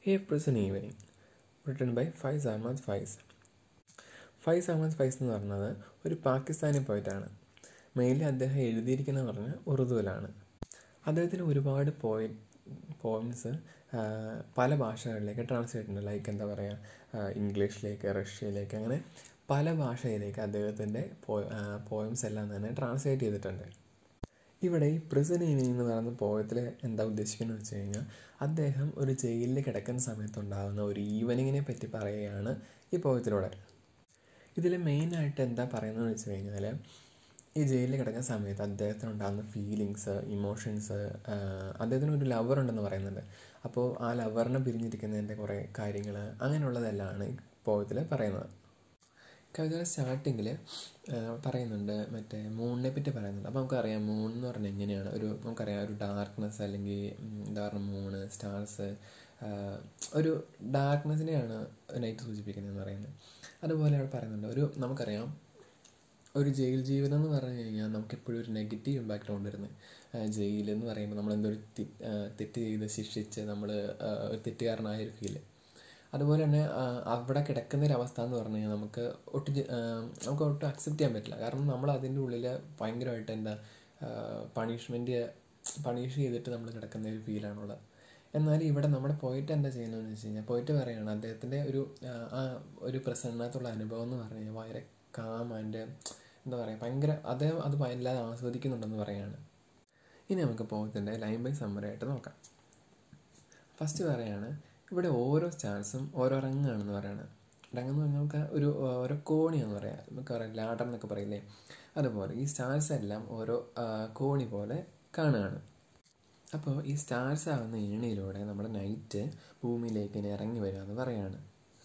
A prison evening written by Faiz Ahmad Faiz Faiz Ahmad Faiz എന്ന് പറഞ്ഞത് ഒരു പാകിസ്ഥാനി പോയിട്ടാണ് മെയിൻലി അദ്ദേഹം എഴുതിയിരിക്കുന്നത് പറഞ്ഞാൽ ഉറുദുവിലാണ് അദ്ദേഹത്തിന് ഒരുപാട് പോയി പോയിംസ് പല ഭാഷകളിലേക്ക് ട്രാൻസ്ലേറ്റ് ഉണ്ട് ലൈക്ക് എന്താ പറയുക ഇംഗ്ലീഷിലേക്ക് റഷ്യയിലേക്ക് അങ്ങനെ പല ഭാഷയിലേക്ക് അദ്ദേഹത്തിൻ്റെ പോയിംസ് എല്ലാം തന്നെ ട്രാൻസ്ലേറ്റ് ചെയ്തിട്ടുണ്ട് ഇവിടെ ഈ പ്രിസൺ ഈവനിങ് എന്ന് പറയുന്ന പോയത്തിൽ എന്താ ഉദ്ദേശിക്കുന്നത് വെച്ച് കഴിഞ്ഞാൽ അദ്ദേഹം ഒരു ജയിലിൽ കിടക്കുന്ന സമയത്തുണ്ടാകുന്ന ഒരു ഈവനിങ്ങിനെ പറ്റി പറയുകയാണ് ഈ പോയത്തിലൂടെ ഇതിൽ മെയിനായിട്ട് എന്താ പറയുന്നതെന്ന് വെച്ച് കഴിഞ്ഞാൽ ഈ ജയിലിൽ കിടക്കുന്ന സമയത്ത് അദ്ദേഹത്തിന് ഉണ്ടാകുന്ന ഫീലിങ്സ് ഇമോഷൻസ് അദ്ദേഹത്തിന് ഒരു ലവർ ഉണ്ടെന്ന് പറയുന്നുണ്ട് അപ്പോൾ ആ ലവറിനെ പിരിഞ്ഞിരിക്കുന്നതിൻ്റെ കുറേ കാര്യങ്ങൾ അങ്ങനെയുള്ളതെല്ലാമാണ് ഈ പോയത്തിൽ പറയുന്നത് കവിതയുടെ സ്റ്റാർട്ടിങ്ങിൽ പറയുന്നുണ്ട് മറ്റേ മൂണിനെ പറ്റി പറയുന്നുണ്ട് അപ്പോൾ നമുക്കറിയാം മൂൺ എന്ന് പറഞ്ഞാൽ എങ്ങനെയാണ് ഒരു നമുക്കറിയാം ഒരു ഡാർക്ക്നെസ് അല്ലെങ്കിൽ എന്താ പറയുക മൂണ് സ്റ്റാർസ് ഒരു ഡാർക്ക്നെസ്സിനെയാണ് നൈറ്റ് സൂചിപ്പിക്കുന്നതെന്ന് പറയുന്നത് അതുപോലെ അവിടെ പറയുന്നുണ്ട് ഒരു നമുക്കറിയാം ഒരു ജയിൽ ജീവിതം എന്ന് പറഞ്ഞു കഴിഞ്ഞാൽ നമുക്കെപ്പോഴും ഒരു നെഗറ്റീവ് ഇമ്പാക്റ്റ് കൊണ്ടുവരുന്നത് ജയിൽ എന്ന് പറയുമ്പോൾ നമ്മൾ എന്തോ ഒരു തെറ്റ് ചെയ്ത് ശിക്ഷിച്ച് നമ്മൾ ഒരു തെറ്റുകാരനായ ഒരു ഫീല് അതുപോലെ തന്നെ അവിടെ കിടക്കുന്ന ഒരു അവസ്ഥ എന്ന് പറഞ്ഞു കഴിഞ്ഞാൽ നമുക്ക് ഒട്ടും നമുക്ക് ഒട്ടും അക്സെപ്റ്റ് ചെയ്യാൻ പറ്റില്ല കാരണം നമ്മൾ അതിൻ്റെ ഉള്ളിൽ ഭയങ്കരമായിട്ട് എന്താ പണിഷ്മെൻറ്റ് പണിഷ് ചെയ്തിട്ട് നമ്മൾ കിടക്കുന്ന ഒരു ഫീലാണുള്ളത് എന്നാൽ ഇവിടെ നമ്മുടെ പോയിട്ട് എന്താ ചെയ്യുന്നതെന്ന് വെച്ച് കഴിഞ്ഞാൽ പോയിട്ട് പറയുകയാണ് അദ്ദേഹത്തിൻ്റെ ഒരു ആ ഒരു പ്രസന്നത്തുള്ള അനുഭവം എന്ന് പറഞ്ഞു കഴിഞ്ഞാൽ വളരെ കാം ആൻഡ് എന്താ പറയുക ഭയങ്കര അദ്ദേഹം അത് വല്ലാതെ ആസ്വദിക്കുന്നുണ്ടെന്ന് പറയുകയാണ് ഇനി നമുക്ക് പോയത്തിൻ്റെ ലൈൻ ബൈ സമ്മറി ആയിട്ട് നോക്കാം ഫസ്റ്റ് പറയാണ് ഇവിടെ ഓരോ സ്റ്റാർസും ഓരോ റങ്ങാണെന്ന് പറയുന്നത് റങ്ങെന്ന് പറഞ്ഞാൽ നമുക്ക് ഒരു ഓരോ കോണിയാണെന്ന് പറയാം നമുക്ക് പറയാം ലാഡർ എന്നൊക്കെ പറയില്ലേ അതുപോലെ ഈ സ്റ്റാർസ് എല്ലാം ഓരോ കോണി പോലെ കാണുകയാണ് അപ്പോൾ ഈ സ്റ്റാർസ് ആവുന്ന ഏണിയിലൂടെ നമ്മുടെ നൈറ്റ് ഭൂമിയിലേക്ക് ഇങ്ങനെ ഇറങ്ങി വരിക എന്ന് പറയാണ്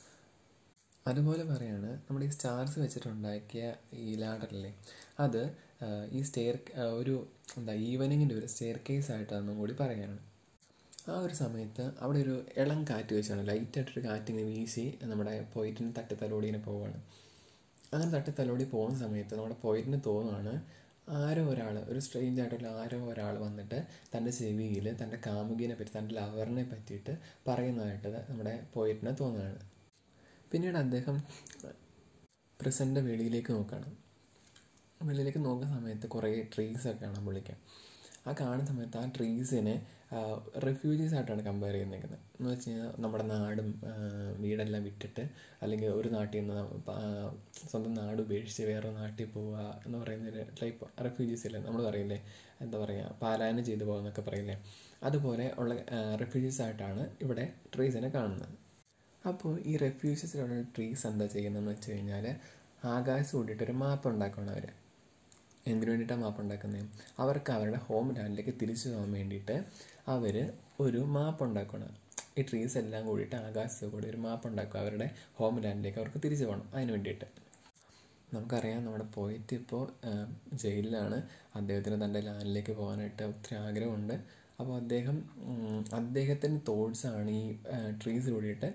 അതുപോലെ പറയാണ് നമ്മുടെ ഈ സ്റ്റാർസ് വെച്ചിട്ടുണ്ടാക്കിയ ഈ ലാഡറില്ലേ അത് ഈ സ്റ്റെയർ ഒരു എന്താ ഈവനിങ്ങിൻ്റെ ഒരു സ്റ്റെയർ കേസ് ആയിട്ടാണെന്നും കൂടി പറയാണ് ആ ഒരു സമയത്ത് അവിടെ ഒരു ഇളം കാറ്റ് വെച്ചാണ് ലൈറ്റായിട്ടൊരു കാറ്റിങ്ങനെ വീശി നമ്മുടെ പോയിറ്റിന് തട്ടിത്തലോടി ഇങ്ങനെ പോവുകയാണ് അങ്ങനെ തട്ടിത്തലോടി പോകുന്ന സമയത്ത് നമ്മുടെ പോയിറ്റിന് തോന്നുകയാണ് ആരോ ഒരാൾ ഒരു സ്ട്രേഞ്ച് ആയിട്ടുള്ള ആരോ ഒരാൾ വന്നിട്ട് തൻ്റെ ചെവിയിൽ തൻ്റെ കാമുകിനെ പറ്റി തൻ്റെ ലവറിനെ പറ്റിയിട്ട് പറയുന്നതായിട്ട് നമ്മുടെ പോയിറ്റിന് തോന്നുകയാണ് പിന്നീട് അദ്ദേഹം പ്രസൻ്റെ വെളിയിലേക്ക് നോക്കുകയാണ് വെളിയിലേക്ക് നോക്കുന്ന സമയത്ത് കുറേ ട്രീസൊക്കെ കാണാൻ പുള്ളിക്കാൻ ആ കാണുന്ന സമയത്ത് ആ ട്രീസിനെ റെഫ്യൂജീസ് ആയിട്ടാണ് കമ്പയർ ചെയ്യുന്നേക്കുന്നത് എന്ന് വെച്ച് കഴിഞ്ഞാൽ നമ്മുടെ നാടും വീടെല്ലാം വിട്ടിട്ട് അല്ലെങ്കിൽ ഒരു നാട്ടിൽ നിന്ന് സ്വന്തം നാട് ഉപേക്ഷിച്ച് വേറെ നാട്ടിൽ പോവുക എന്ന് പറയുന്ന ഒരു ടൈപ്പ് റെഫ്യൂജീസ് ഇല്ലേ നമ്മൾ പറയില്ലേ എന്താ പറയുക പാലായനം ചെയ്തു പോകുന്നൊക്കെ പറയില്ലേ അതുപോലെ ഉള്ള റെഫ്യൂജീസ് ആയിട്ടാണ് ഇവിടെ ട്രീസിനെ കാണുന്നത് അപ്പോൾ ഈ റെഫ്യൂജീസിലുള്ള ട്രീസ് എന്താ ചെയ്യുന്നതെന്ന് വെച്ച് കഴിഞ്ഞാൽ ആകാശം കൂടിയിട്ടൊരു മാപ്പ് ഉണ്ടാക്കണം അവർ എന്തിനു വേണ്ടിയിട്ടാണ് മാപ്പ് ഉണ്ടാക്കുന്നത് അവർക്ക് അവരുടെ ഹോം ലാൻഡിലേക്ക് തിരിച്ചു പോകാൻ വേണ്ടിയിട്ട് അവർ ഒരു മാപ്പ് ഉണ്ടാക്കണം ഈ ട്രീസ് എല്ലാം കൂടിയിട്ട് ആകാശത്ത് കൂടി ഒരു മാപ്പ് ഉണ്ടാക്കും അവരുടെ ഹോം ലാൻഡിലേക്ക് അവർക്ക് തിരിച്ചു പോകണം അതിന് വേണ്ടിയിട്ട് നമുക്കറിയാം നമ്മുടെ പോയിട്ട് ഇപ്പോൾ ജയിലിലാണ് അദ്ദേഹത്തിന് തൻ്റെ ലാൻഡിലേക്ക് പോകാനായിട്ട് ഒത്തിരി ആഗ്രഹമുണ്ട് അപ്പോൾ അദ്ദേഹം അദ്ദേഹത്തിൻ്റെ തോട്ട്സാണ് ഈ ട്രീസ് കൂടിയിട്ട്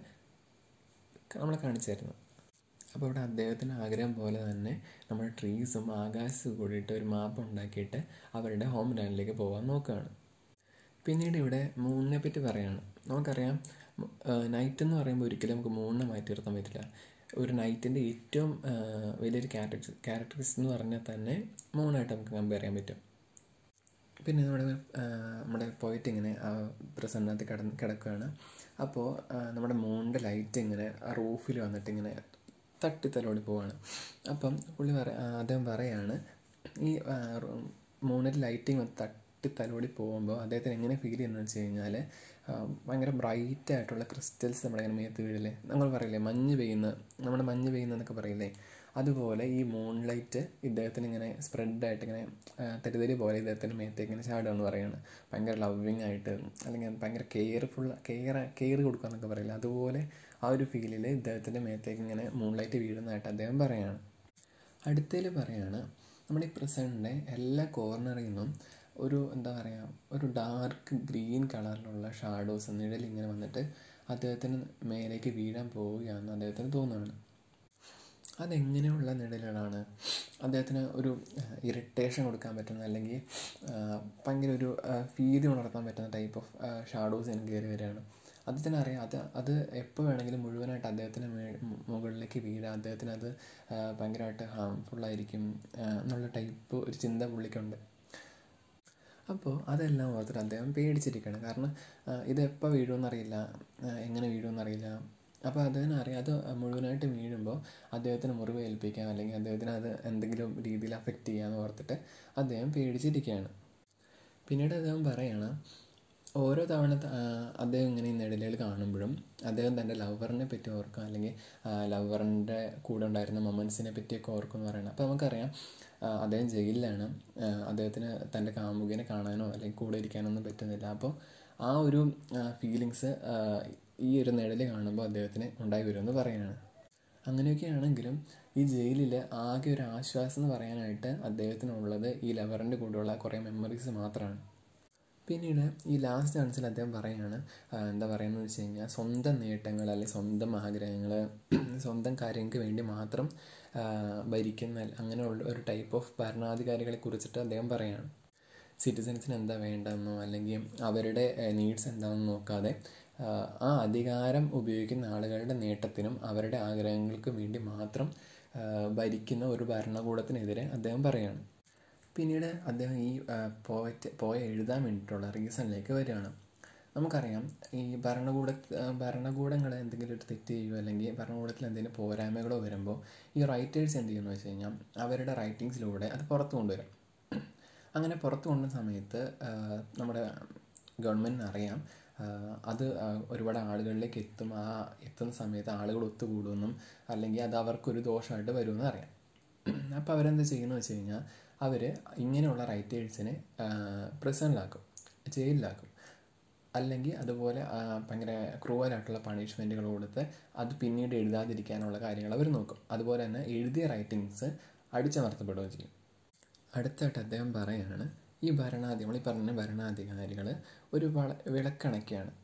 നമ്മളെ കാണിച്ചു തരുന്നത് അപ്പോൾ ഇവിടെ അദ്ദേഹത്തിൻ്റെ ആഗ്രഹം പോലെ തന്നെ നമ്മുടെ ട്രീസും ആകാശവും കൂടിയിട്ട് ഒരു മാപ്പ് ഉണ്ടാക്കിയിട്ട് അവരുടെ ഹോം ലാൻഡിലേക്ക് പോകാൻ നോക്കുകയാണ് പിന്നീട് ഇവിടെ മൂണിനെ പറ്റി പറയുകയാണ് നമുക്കറിയാം നൈറ്റ് എന്ന് പറയുമ്പോൾ ഒരിക്കലും നമുക്ക് മൂണിനെ മാറ്റി നിർത്താൻ പറ്റില്ല ഒരു നൈറ്റിൻ്റെ ഏറ്റവും വലിയൊരു ക്യാരക്ടർ ക്യാരക്ടറിസ്റ്റ് എന്ന് പറഞ്ഞാൽ തന്നെ മൂണായിട്ട് നമുക്ക് കമ്പയർ ചെയ്യാൻ പറ്റും പിന്നെ നമ്മുടെ നമ്മുടെ പോയിട്ട് ഇങ്ങനെ പ്രസന്നത്തിൽ കിടന്ന് കിടക്കുകയാണ് അപ്പോൾ നമ്മുടെ മൂണിൻ്റെ ലൈറ്റ് ഇങ്ങനെ ആ റൂഫിൽ വന്നിട്ട് ഇങ്ങനെ തട്ടിത്തലോടി പോവാണ് അപ്പം പുള്ളി പറ അദ്ദേഹം പറയാണ് ഈ മൂണിൽ ലൈറ്റിങ് തട്ടിത്തലോടി പോകുമ്പോൾ അദ്ദേഹത്തിന് എങ്ങനെ ഫീൽ ചെയ്യുന്നതെന്ന് വെച്ച് കഴിഞ്ഞാൽ ഭയങ്കര ബ്രൈറ്റ് ആയിട്ടുള്ള ക്രിസ്റ്റൽസ് നമ്മുടെ ഇങ്ങനെ മേത്ത് വീഴില്ലേ നമ്മൾ പറയില്ലേ മഞ്ഞ് പെയ്യുന്ന നമ്മുടെ മഞ്ഞ് പെയ്യുന്നതെന്നൊക്കെ പറയില്ലേ അതുപോലെ ഈ മൂൺ ലൈറ്റ് ഇദ്ദേഹത്തിന് ഇങ്ങനെ സ്പ്രെഡായിട്ട് ഇങ്ങനെ തെരുതെരി പോലെ ഇദ്ദേഹത്തിൻ്റെ മേത്തേക്ക് ഇങ്ങനെ ചാടുകയെന്ന് പറയുകയാണ് ഭയങ്കര ലവിങ് ആയിട്ട് അല്ലെങ്കിൽ ഭയങ്കര കെയർഫുൾ കെയർ കെയർ കൊടുക്കുക എന്നൊക്കെ പറയില്ല അതുപോലെ ആ ഒരു ഫീലിൽ ഇദ്ദേഹത്തിൻ്റെ മേത്തേക്ക് ഇങ്ങനെ മൂൺ ലൈറ്റ് വീഴുന്നതായിട്ട് അദ്ദേഹം പറയുകയാണ് അടുത്തതിൽ പറയുകയാണ് നമ്മുടെ ഈ പ്രസൻറ്റിൻ്റെ എല്ലാ കോർണറിൽ നിന്നും ഒരു എന്താ പറയുക ഒരു ഡാർക്ക് ഗ്രീൻ കളറിലുള്ള ഷാഡോസ് നിഴൽ ഇങ്ങനെ വന്നിട്ട് അദ്ദേഹത്തിന് മേലേക്ക് വീഴാൻ പോവുകയാണെന്ന് അദ്ദേഹത്തിന് തോന്നുകയാണ് അതെങ്ങനെയുള്ള നിഴലുകളാണ് അദ്ദേഹത്തിന് ഒരു ഇറിറ്റേഷൻ കൊടുക്കാൻ പറ്റുന്ന അല്ലെങ്കിൽ ഭയങ്കര ഒരു ഭീതി ഉണർത്താൻ പറ്റുന്ന ടൈപ്പ് ഓഫ് ഷാഡോസ് എനിക്ക് കയറി വരികയാണ് അദ്ദേഹത്തിന് അറിയാം അത് അത് എപ്പോൾ വേണമെങ്കിലും മുഴുവനായിട്ട് അദ്ദേഹത്തിന് മേ മുകളിലേക്ക് വീഴാം അദ്ദേഹത്തിന് അത് ആ, ഭയങ്കരമായിട്ട് ഹാംഫുള്ളായിരിക്കും എന്നുള്ള ടൈപ്പ് ഒരു ചിന്ത പുള്ളിക്കുണ്ട് അപ്പോൾ അതെല്ലാം ഓർത്തിട്ട് അദ്ദേഹം പേടിച്ചിരിക്കുകയാണ് കാരണം ആ, ഇത് എപ്പോൾ വീഴുമെന്നറിയില്ല ആ, എങ്ങനെ വീഴുമെന്നറിയില്ല അപ്പോൾ അദ്ദേഹത്തിന് അറിയാം അത് മുഴുവനായിട്ട് വീഴുമ്പോൾ അദ്ദേഹത്തിന് മുറിവ് ഏൽപ്പിക്കാം അല്ലെങ്കിൽ അദ്ദേഹത്തിന് അത് എന്തെങ്കിലും രീതിയിൽ അഫക്റ്റ് ചെയ്യാമെന്ന് ഓർത്തിട്ട് അദ്ദേഹം പേടിച്ചിരിക്കുകയാണ് പിന്നീട് അദ്ദേഹം പറയാണ് ഓരോ തവണ ത- ആ, അദ്ദേഹം ഇങ്ങനെ ഈ നിഴലുകൾ കാണുമ്പോഴും അദ്ദേഹം തൻ്റെ ലവറിനെ പറ്റി ഓർക്കും അല്ലെങ്കിൽ ലവറിൻ്റെ കൂടെ ഉണ്ടായിരുന്ന മൊമെൻസിനെ പറ്റിയൊക്കെ ഓർക്കും എന്ന് പറയണം അപ്പോൾ നമുക്കറിയാം ആ, അദ്ദേഹം ജയിലിലാണ് ആ, അദ്ദേഹത്തിന് തൻ്റെ കാമുകിനെ കാണാനോ അല്ലെങ്കിൽ കൂടെ ഇരിക്കാനോ ഒന്നും പറ്റുന്നില്ല അപ്പോൾ ആ ഒരു ഫീലിങ്സ് ഈ ഒരു നിഴല് കാണുമ്പോൾ അദ്ദേഹത്തിന് ഉണ്ടായി വരുമെന്ന് പറയുകയാണ് അങ്ങനെയൊക്കെ ആണെങ്കിലും ഈ ജയിലിൽ ആകെ ഒരു ആശ്വാസം എന്ന് പറയാനായിട്ട് അദ്ദേഹത്തിനുള്ളത് ഈ ലവറിൻ്റെ കൂടെയുള്ള കുറേ മെമ്മറീസ് മാത്രമാണ് പിന്നീട് ഈ ലാസ്റ്റ് ഡാൻസിൽ അദ്ദേഹം പറയുകയാണ് ആ, എന്താ പറയുന്നത് വെച്ച് കഴിഞ്ഞാൽ സ്വന്തം നേട്ടങ്ങൾ അല്ലെങ്കിൽ സ്വന്തം ആഗ്രഹങ്ങൾ സ്വന്തം കാര്യങ്ങൾക്ക് വേണ്ടി മാത്രം ആ, ഭരിക്കുന്ന അങ്ങനെയുള്ള ഒരു ടൈപ്പ് ഓഫ് ഭരണാധികാരികളെ കുറിച്ചിട്ട് അദ്ദേഹം പറയുകയാണ് സിറ്റിസൻസിന് എന്താ വേണ്ടതെന്നോ അല്ലെങ്കിൽ അവരുടെ നീഡ്സ് എന്താണെന്ന് നോക്കാതെ ആ, ആ അധികാരം ഉപയോഗിക്കുന്ന ആളുകളുടെ നേട്ടത്തിനും അവരുടെ ആഗ്രഹങ്ങൾക്കും വേണ്ടി മാത്രം ആ, ഭരിക്കുന്ന ഒരു ഭരണകൂടത്തിനെതിരെ അദ്ദേഹം പറയുകയാണ് പിന്നീട് അദ്ദേഹം ഈ ആ, പോയറ്റ് പോയ എഴുതാൻ വേണ്ടിയിട്ടുള്ള റീസണിലേക്ക് വരികയാണ് നമുക്കറിയാം ഈ ഭരണകൂട ആ, ഭരണകൂടങ്ങൾ എന്തെങ്കിലും ഒരു തെറ്റ് ചെയ്യുകയോ അല്ലെങ്കിൽ ഭരണകൂടത്തിൽ എന്തെങ്കിലും പോരായ്മകളോ വരുമ്പോൾ ഈ റൈറ്റേഴ്സ് എന്ത് ചെയ്യുമെന്ന് വെച്ച് കഴിഞ്ഞാൽ അവരുടെ റൈറ്റിങ്സിലൂടെ അത് പുറത്തു കൊണ്ടുവരും അങ്ങനെ പുറത്തു കൊണ്ടുവന്ന സമയത്ത് ആ, നമ്മുടെ ഗവൺമെൻറ്റിന് അറിയാം ആ, അത് ആ, ഒരുപാട് ആളുകളിലേക്ക് എത്തും ആ എത്തുന്ന സമയത്ത് ആളുകൾ ഒത്തുകൂടുമെന്നും അല്ലെങ്കിൽ അത് അവർക്കൊരു ദോഷമായിട്ട് വരുമെന്നും അറിയാം അപ്പോൾ അവരെന്താ ചെയ്യുന്നത് വെച്ച് കഴിഞ്ഞാൽ അവർ ഇങ്ങനെയുള്ള റൈറ്റേഴ്സിനെ പ്രിസണിലാക്കും ജയിലിലാക്കും അല്ലെങ്കിൽ അതുപോലെ ആ, ഭയങ്കര ക്രൂവലായിട്ടുള്ള പണിഷ്മെൻറ്റുകൾ കൊടുത്ത് അത് പിന്നീട് എഴുതാതിരിക്കാനുള്ള കാര്യങ്ങൾ അവർ നോക്കും അതുപോലെ തന്നെ എഴുതിയ റൈറ്റിങ്സ് അടിച്ചമർത്തപ്പെടുകയും ചെയ്യും അടുത്തായിട്ട് അദ്ദേഹം പറയാണ് ഈ ഭരണാധി നമ്മൾ ഈ പറഞ്ഞ ഭരണാധികാരികൾ ഒരു വള വിളക്കണയ്ക്കാണ്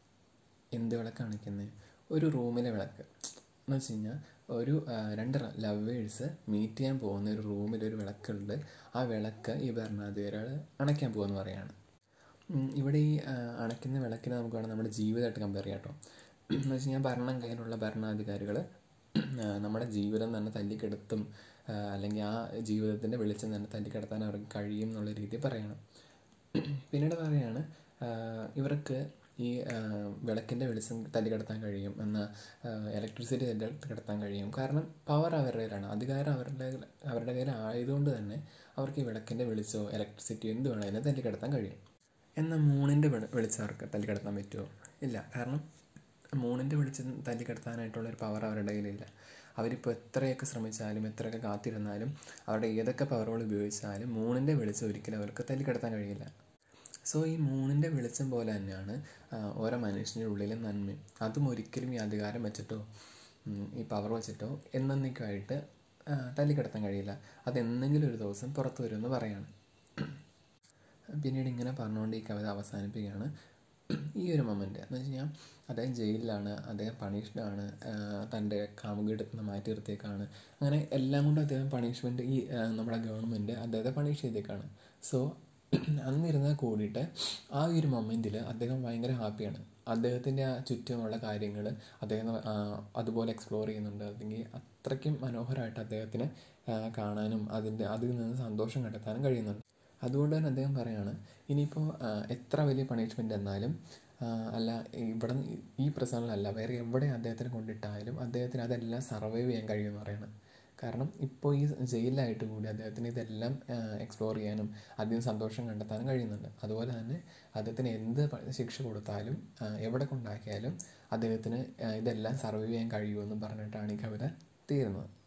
എന്ത് വിളക്കണയ്ക്കുന്നത് ഒരു റൂമിലെ വിളക്ക് എന്ന് വെച്ച് കഴിഞ്ഞാൽ ഒരു ആ, രണ്ട് ലവേഴ്സ് മീറ്റ് ചെയ്യാൻ പോകുന്ന ഒരു റൂമിൽ ഒരു വിളക്കുണ്ട് ആ വിളക്ക് ഈ ഭരണാധികാരികൾ അണയ്ക്കാൻ പോകുമെന്ന് പറയാണ് ഉം, ഇവിടെ ഈ ആ, അണയ്ക്കുന്ന വിളക്കിനെ നമുക്ക് വേണം നമ്മുടെ ജീവിതമായിട്ട് കമ്പയർ ചെയ്യാം കേട്ടോ എന്ന് വെച്ച് കഴിഞ്ഞാൽ ഭരണം കയ്യിലുള്ള ഭരണാധികാരികൾ നമ്മുടെ ജീവിതം തന്നെ തല്ലിക്കെടുത്തും ആ, അല്ലെങ്കിൽ ആ ജീവിതത്തിൻ്റെ വെളിച്ചം തന്നെ തല്ലിക്കെടുത്താൻ അവർക്ക് കഴിയും എന്നുള്ള രീതിയിൽ പറയണം പിന്നീട് പറയാണ് ആ, ഇവർക്ക് ഈ വിളക്കിൻ്റെ വെളിച്ചം തല്ലിക്കെടുത്താൻ കഴിയും എന്ന ഇലക്ട്രിസിറ്റി തല്ലിക്കെടുത്താൻ കഴിയും കാരണം പവർ അവരുടെ കയ്യിലാണ് അധികാരം അവരുടെ അവരുടെ കയ്യിൽ ആയതുകൊണ്ട് തന്നെ അവർക്ക് ഈ വിളക്കിൻ്റെ വെളിച്ചമോ ഇലക്ട്രിസിറ്റിയോ എന്ത് വേണമെങ്കിലും തല്ലിക്കെടുത്താൻ കഴിയും എന്നാൽ മൂണിൻ്റെ വെളി വെളിച്ചം അവർക്ക് തല്ലിക്കെടുത്താൻ പറ്റുമോ ഇല്ല കാരണം മൂണിൻ്റെ വെളിച്ചം തല്ലിക്കെടുത്താനായിട്ടുള്ള ഒരു പവർ അവരുടെ കയ്യിലില്ല അവരിപ്പോൾ എത്രയൊക്കെ ശ്രമിച്ചാലും എത്രയൊക്കെ കാത്തിരുന്നാലും അവരുടെ ഏതൊക്കെ പവറുകൾ ഉപയോഗിച്ചാലും മൂണിൻ്റെ വെളിച്ചം ഒരിക്കലും അവർക്ക് തല്ലിക്കെടുത്താൻ കഴിയില്ല സോ ഈ മൂണിൻ്റെ വെളിച്ചം പോലെ തന്നെയാണ് ആ, ഓരോ മനുഷ്യൻ്റെ ഉള്ളിലെ നന്മയും അതും ഒരിക്കലും ഈ അധികാരം വെച്ചിട്ടോ ഉം, ഈ പവർ വെച്ചിട്ടോ എന്നേക്കുമായിട്ട് ആ, തല്ലിക്കിടത്താൻ കഴിയില്ല അതെന്തെങ്കിലും ഒരു ദിവസം പുറത്തു വരുമെന്ന് പറയാണ് പിന്നീട് ഇങ്ങനെ പറഞ്ഞുകൊണ്ട് ഈ കവിത അവസാനിപ്പിക്കുകയാണ് ഈ ഒരു മൊമെൻ്റ് എന്ന് വെച്ച് കഴിഞ്ഞാൽ അദ്ദേഹം ജയിലിലാണ് അദ്ദേഹം പണിഷ്ഡ് ആണ് തൻ്റെ കാമുകിയെടുത്ത് നിന്ന് മാറ്റി നിർത്തിയേക്കാണ് അങ്ങനെ എല്ലാം കൊണ്ടും അദ്ദേഹം പണിഷ്മെൻറ്റ് ഈ ആ, നമ്മുടെ ഗവൺമെൻറ് അദ്ദേഹത്തെ പണിഷ് ചെയ്തേക്കാണ് സോ അന്നിരുന്നാൽ കൂടിയിട്ട് ആ ഒരു മൊമെൻറ്റിൽ അദ്ദേഹം ഭയങ്കര ഹാപ്പിയാണ് അദ്ദേഹത്തിൻ്റെ ആ ചുറ്റുമുള്ള കാര്യങ്ങൾ അദ്ദേഹം ആ, അതുപോലെ എക്സ്പ്ലോർ ചെയ്യുന്നുണ്ട് അല്ലെങ്കിൽ അത്രയ്ക്കും മനോഹരമായിട്ട് അദ്ദേഹത്തിന് ആ, കാണാനും അതിൻ്റെ അതിൽ നിന്ന് സന്തോഷം കണ്ടെത്താനും കഴിയുന്നുണ്ട് അതുകൊണ്ട് തന്നെ അദ്ദേഹം പറയാണ് ഇനിയിപ്പോൾ എത്ര വലിയ പണിഷ്മെൻ്റ് എന്നാലും ആ, അല്ല ഇവിടെ ഈ പ്രസംഗങ്ങളല്ല വേറെ എവിടെ അദ്ദേഹത്തിനെ കൊണ്ടിട്ടായാലും അദ്ദേഹത്തിന് അതെല്ലാം സർവൈവ് ചെയ്യാൻ കഴിയുമെന്ന് പറയണം കാരണം ഇപ്പോൾ ഈ ജയിലിലായിട്ട് കൂടി അദ്ദേഹത്തിന് ഇതെല്ലാം എക്സ്പ്ലോർ ചെയ്യാനും അതിന് സന്തോഷം കണ്ടെത്താനും കഴിയുന്നുണ്ട് അതുപോലെ തന്നെ അദ്ദേഹത്തിന് എന്ത് പ- ശിക്ഷ കൊടുത്താലും ആ, എവിടെ കൊണ്ടാക്കിയാലും അദ്ദേഹത്തിന് ആ, ഇതെല്ലാം സർവൈവ് ചെയ്യാൻ കഴിയുമെന്ന് പറഞ്ഞിട്ടാണ് ഈ കവിത തീരുന്നത്